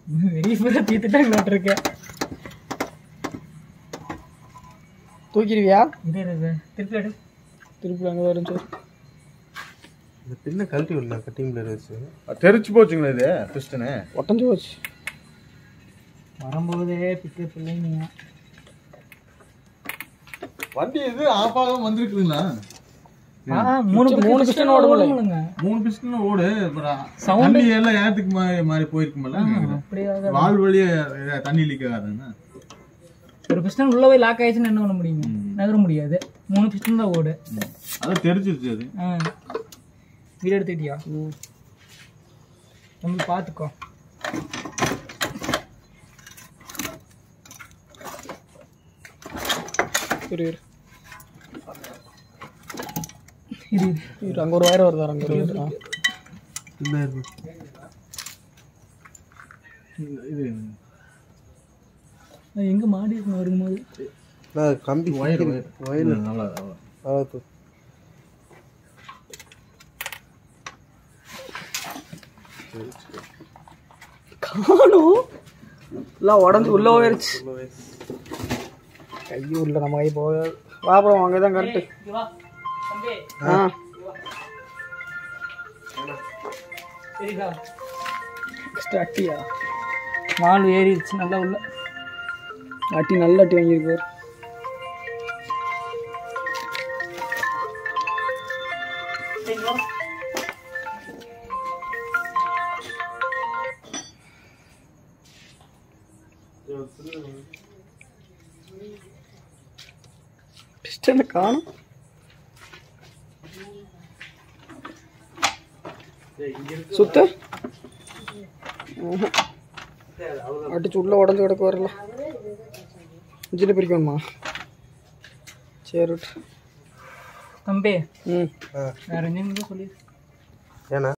வெளியே பூரா தீத்துட்டாங்களாட்டு இருக்க தூக்கிடுவியா இதே இருக்கு திருப்பி எடு திருப்பி அங்கே வரும் சார் இந்த பின்ன கழட்டி விடலாம் கட்டிங் பிளேயர் வச்சு தெரிச்சு போச்சுங்களா இது பிஸ்டனு ஒட்டஞ்சு போச்சு வரும்போதே பிக்கு பிள்ளைங்க வண்டி இது ஆஃப் ஆகாம வந்திருக்குதுங்களா ஆ, மூணு மூணு piston ஓடுமில்ல? ஓடுங்க மூணு பிஸ்டன் ஓடு அப்புறம் Sound- தண்ணி எல்லாம் ஏத்துக்கு மாறி மாறி போயிருக்குமல்ல அப்படியாக வால் வழியே தண்ணி லீக் ஆகாதுங்க ஒரு பிஸ்டன் உள்ள போய் லாக் ஆயிடுச்சுன்னு என்ன பண்ண முடியுங்க நகர முடியாது மூணு பிஸ்டன் தான் ஓடு அதான் தெரிஞ்சிருச்சு அது ஆ வீடு எடுத்துக்கிட்டியா தம்பி பார்த்துக்கோ இரு இரு இரு இரு அங்கே ஒரு வயர் வருதா அங்கே ஒரு wire. ஆ. இது அது எங்க மாடி இருக்கணும் வரும்போது நான் கம்பி ஒயர் ஒயர் நல்லா அவ்வளோ காணும் எல்லாம் உடஞ்சி உள்ள போயிருச்சு கையும் உள்ள நம்ம கை போகாது வா அப்புறம் அங்கே தான் கரெக்டு ஆ சரிதா நெக்ஸ்ட் அட்டியா மால் ஏறிடுச்சு நல்லா உள்ள அட்டி நல்ல அட்டி வாங்கியிருக்கு பிஸ்டனை காணும் சுத்த ஆஹா. அடிச்சு உள்ள உடஞ்சு கிடக்க வரல இன்ஜினை பிரிக்கணுமா சரி விட்டு. தம்பி ம் வேற எங்கேயும் சொல்லி ஏன்னா